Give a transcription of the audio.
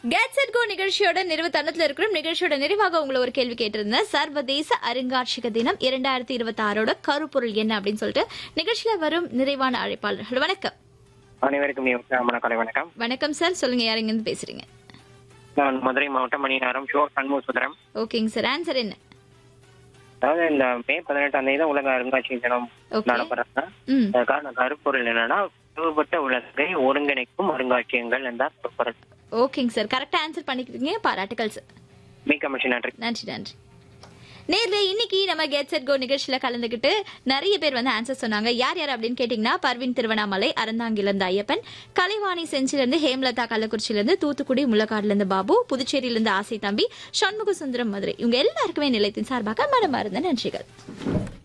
Gates at கோ நிகழ்ச்சியோட நிறைவு தருணத்துல இருக்கிற நிகழ்ச்சியோட நிறைவாக உங்களை ஒரு கேள்வி கேட்டிருந்தேன் சர்வதேச அருங்காட்சியக தினம் இரண்டாயிரத்தி இருபத்தி ஆறோட கருப்பொருள் என்ன அப்படின்னு சொல்லிட்டு நிகழ்ச்சியில வரும் நிறைவான அழைப்பாளர்கள் வணக்கம் அனைவருக்கும் உற்சாகமான காலை வணக்கம் வணக்கம் சார் சொல்லுங்க யாருங்க இருந்து பேசுறீங்க நான் மதுரை மாவட்டம் மணிநகரம் ஷோ சண்முக சுந்தரம் ஓகேங்க சார் ஆன்சர் என்ன அதாவது இந்த மே பதினெட்டாம் தேதி தான் உலக அருங்காட்சியக தினம் ஓகே நடப்படுறாங்க ம் அதுக்கான கருப்பொருள் என்னன்னா பிளவுபட்ட உலகை ஒருங்கிணைக்கும் அருங்காட்சியகங்கள் என்ற கருப்பொருள் ஓகேங்க சார் கரெக்டா ஆன்சர் பண்ணிக்கிறீங்க பாராட்டுகள் சார் மிக்க மகிழ்ச்சி நன்றி நன்றி நன்றி நேர்ல இன்னைக்கு நம்ம கெட் செட் கோ நிகழ்ச்சியில கலந்துக்கிட்டு நிறைய பேர் வந்து ஆன்சர் சொன்னாங்க யார் யார் அப்படின்னு கேட்டீங்கன்னா பர்வின் திருவண்ணாமலை அறந்தாங்கில இருந்து ஐயப்பன் கலைவாணி செஞ்சில இருந்து ஹேம்லதா கள்ளக்குறிச்சியில இருந்து தூத்துக்குடி முள்ளக்காடுல இருந்து பாபு புதுச்சேரியில இருந்து ஆசை தம்பி சண்முக சுந்தரம் மதுரை இவங்க எல்லாருக்குமே நிலையத்தின் சார்பாக மனமார்ந்த நன்றிகள்